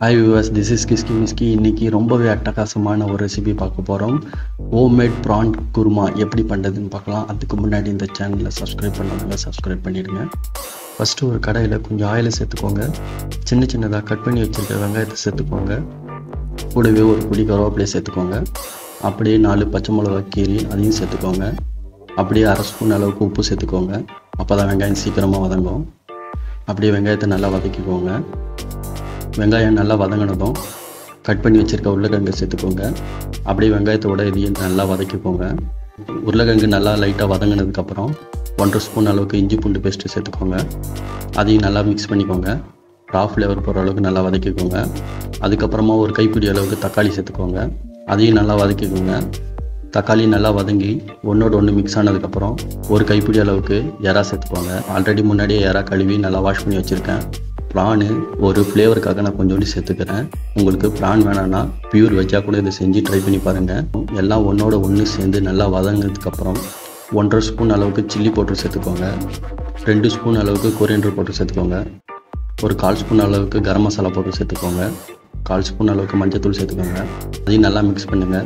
hi viewers this is கிஸ்கி மிஸ்கி இன்னைக்கு ரொம்பவே அட்டகாசமான ஒரு ரெசிபி பார்க்க போகிறோம் ஹோம்மேட் ப்ரான் குருமா எப்படி பண்ணுறதுன்னு பார்க்கலாம் அதுக்கு முன்னாடி இந்த சேனலை சப்ஸ்கிரைப் பண்ணாதவங்க சப்ஸ்கிரைப் பண்ணிடுங்க ஃபஸ்ட்டு ஒரு கடாயில் கொஞ்சம் ஆயிலை சேர்த்துக்கோங்க சின்ன சின்னதாக கட் பண்ணி வச்சுருக்க வெங்காயத்தை சேர்த்துக்கோங்க கூடவே ஒரு பிடி கருவேப்பிலையை சேர்த்துக்கோங்க அப்படியே நாலு பச்சை மிளகா கீரி அதையும் சேர்த்துக்கோங்க அப்படியே அரை ஸ்பூன் அளவுக்கு உப்பு சேர்த்துக்கோங்க அப்போ தான் வெங்காயம் சீக்கிரமாக வதங்கும் அப்படியே வெங்காயத்தை நல்லா வதக்கிக்கோங்க வெங்காயம் நல்லா வதங்கினதும் கட் பண்ணி வச்சுருக்க உருளைக்கிழங்கு சேர்த்துக்கோங்க அப்படியே வெங்காயத்தோட இதையும் நல்லா வதக்கிக்கோங்க உருளைக்கிழங்கு நல்லா லைட்டாக வதங்கினதுக்கப்புறம் ஒன்றரை ஸ்பூன் அளவுக்கு இஞ்சி பூண்டு பேஸ்ட்டு சேர்த்துக்கோங்க அதையும் நல்லா மிக்ஸ் பண்ணிக்கோங்க ரா ஃப்ளேவர் போகிற அளவுக்கு நல்லா வதக்கிக்கோங்க அதுக்கப்புறமா ஒரு கைப்பிடி அளவுக்கு தக்காளி சேர்த்துக்கோங்க அதையும் நல்லா வதக்கிக்கோங்க தக்காளி நல்லா வதங்கி ஒன்றோட ஒன்று மிக்ஸ் ஆனதுக்கப்புறம் ஒரு கைப்பிடி அளவுக்கு எறா சேர்த்துக்கோங்க ஆல்ரெடி முன்னாடியே எறா கழுவி நல்லா வாஷ் பண்ணி வச்சுருக்கேன் ப்ரானு ஒரு ஃப்ளேவருக்காக நான் கொஞ்சோண்டு சேர்த்துக்கிறேன் உங்களுக்கு ப்ரான் வேணான்னா பியூர் வெஜ்ஜாக கூட இதை செஞ்சு ட்ரை பண்ணி பாருங்கள் எல்லாம் ஒன்றோட ஒன்று சேர்ந்து நல்லா வதங்கினதுக்கப்புறம் ஒன்றரை ஸ்பூன் அளவுக்கு சில்லி பவுடர் சேர்த்துக்கோங்க ரெண்டு ஸ்பூன் அளவுக்கு கொரியண்டர் பவுடர் சேர்த்துக்கோங்க ஒரு கால் ஸ்பூன் அளவுக்கு கரம் மசாலா பவுடர் சேர்த்துக்கோங்க கால் ஸ்பூன் அளவுக்கு மஞ்சத்தூள் சேர்த்துக்கோங்க அதையும் நல்லா மிக்ஸ் பண்ணுங்கள்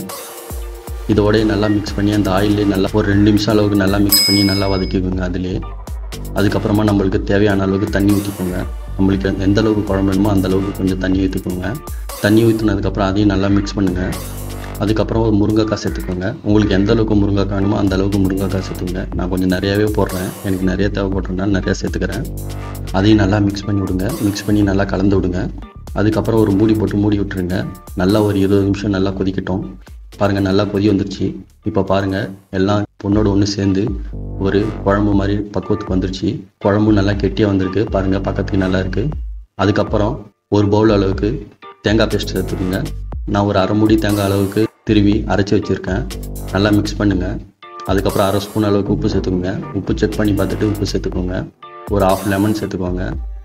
இதோடய நல்லா மிக்ஸ் பண்ணி அந்த ஆயிலே நல்லா ஒரு ரெண்டு நிமிஷம் அளவுக்கு நல்லா மிக்ஸ் பண்ணி நல்லா வதக்கிக்கோங்க அதிலே அதுக்கப்புறமா நம்மளுக்கு தேவையான அளவுக்கு தண்ணி ஊற்றிக்கோங்க நம்மளுக்கு எந்த அளவுக்கு குழம்பு வேணுமோ அந்த அளவுக்கு கொஞ்சம் தண்ணி ஊற்றிக்கோங்க தண்ணி ஊற்றினதுக்கப்புறம் அதையும் நல்லா மிக்ஸ் பண்ணுங்கள் அதுக்கப்புறம் ஒரு முருங்கைக்காய் சேர்த்துக்கோங்க உங்களுக்கு எந்த அளவுக்கு முருங்கைக்காய் வேணுமோ அந்த அளவுக்கு முருங்கைக்காய் சேர்த்துங்க நான் கொஞ்சம் நிறையாவே போடுறேன் எனக்கு நிறைய தேவைப்படுறதுனால நிறையா சேர்த்துக்கிறேன் அதையும் நல்லா மிக்ஸ் பண்ணி விடுங்க மிக்ஸ் பண்ணி நல்லா கலந்து விடுங்க அதுக்கப்புறம் ஒரு மூடி போட்டு மூடி விட்டுருங்க நல்லா ஒரு இருபது நிமிஷம் நல்லா கொதிக்கட்டும் பாருங்கள் நல்லா கொதி வந்துருச்சு இப்போ பாருங்கள் எல்லாம் பொண்ணோட ஒன்று சேர்ந்து ஒரு குழம்பு மாதிரி பக்குவத்துக்கு வந்துருச்சு குழம்பு நல்லா கெட்டியாக வந்திருக்கு பாருங்கள் பக்கத்துக்கு நல்லா இருக்குது அதுக்கப்புறம் ஒரு பவுல் அளவுக்கு தேங்காய் பேஸ்ட் சேர்த்துக்குங்க நான் ஒரு அரை மூடி தேங்காய் அளவுக்கு திருவி அரைச்சி வச்சுருக்கேன் நல்லா மிக்ஸ் பண்ணுங்கள் அதுக்கப்புறம் அரை ஸ்பூன் அளவுக்கு உப்பு சேர்த்துக்கோங்க உப்பு செக் பண்ணி பார்த்துட்டு உப்பு சேர்த்துக்கோங்க ஒரு ஆஃப் லெமன் சேர்த்துக்கோங்க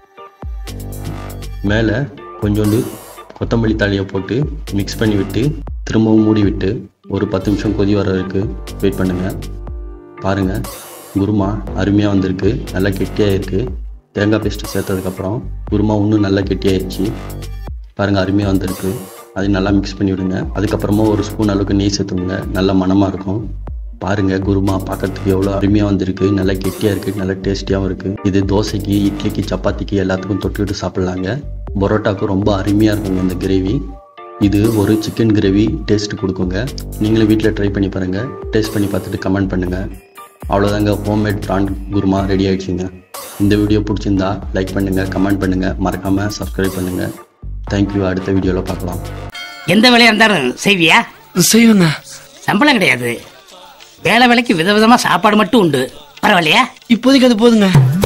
மேலே கொஞ்சோண்டு கொத்தமல்லி தாளியை போட்டு மிக்ஸ் பண்ணி விட்டு திரும்பவும் மூடி விட்டு ஒரு பத்து நிமிஷம் கொதி வர வரைக்கும் வெயிட் பண்ணுங்கள் பாருங்கள் குருமா அருமையாக வந்திருக்கு நல்லா கெட்டியாக இருக்குது தேங்காய் பேஸ்ட்டு சேர்த்ததுக்கப்புறம் குருமா இன்னும் நல்லா கெட்டியாயிடுச்சு பாருங்கள் அருமையாக வந்திருக்கு அதையும் நல்லா மிக்ஸ் பண்ணி விடுங்க அதுக்கப்புறமா ஒரு ஸ்பூன் அளவுக்கு நெய் சேர்த்துங்க நல்ல மணமாக இருக்கும் பாருங்கள் குருமா பார்க்கறதுக்கு எவ்வளோ அருமையாக வந்திருக்கு நல்லா கெட்டியாக இருக்குது நல்லா டேஸ்டியாகவும் இருக்குது இது தோசைக்கு இட்லிக்கு சப்பாத்திக்கு எல்லாத்துக்கும் தொட்டுக்கிட்டு சாப்பிட்லாங்க பரோட்டாவுக்கு ரொம்ப அருமையாக இருக்குங்க இந்த கிரேவி இது ஒரு சிக்கன் கிரேவி டேஸ்ட் கொடுக்குங்க நீங்களும் வீட்டில் ட்ரை பண்ணி பாருங்கள் டேஸ்ட் பண்ணி பார்த்துட்டு கமெண்ட் பண்ணுங்கள் அவ்வளோதாங்க ஹோம்மேட் ப்ரான் குருமா ரெடி ஆயிடுச்சுங்க இந்த வீடியோ பிடிச்சிருந்தா லைக் பண்ணுங்கள் கமெண்ட் பண்ணுங்கள் மறக்காமல் சப்ஸ்கிரைப் பண்ணுங்கள் தேங்க்யூ அடுத்த வீடியோவில் பார்க்கலாம் எந்த வேலையா இருந்தாலும் செய்வியா செய்வேண்ணா சம்பளம் கிடையாது வேலை வேலைக்கு விதவிதமா சாப்பாடு மட்டும் உண்டு பரவாயில்லையா இப்போதைக்கு அது போதுங்க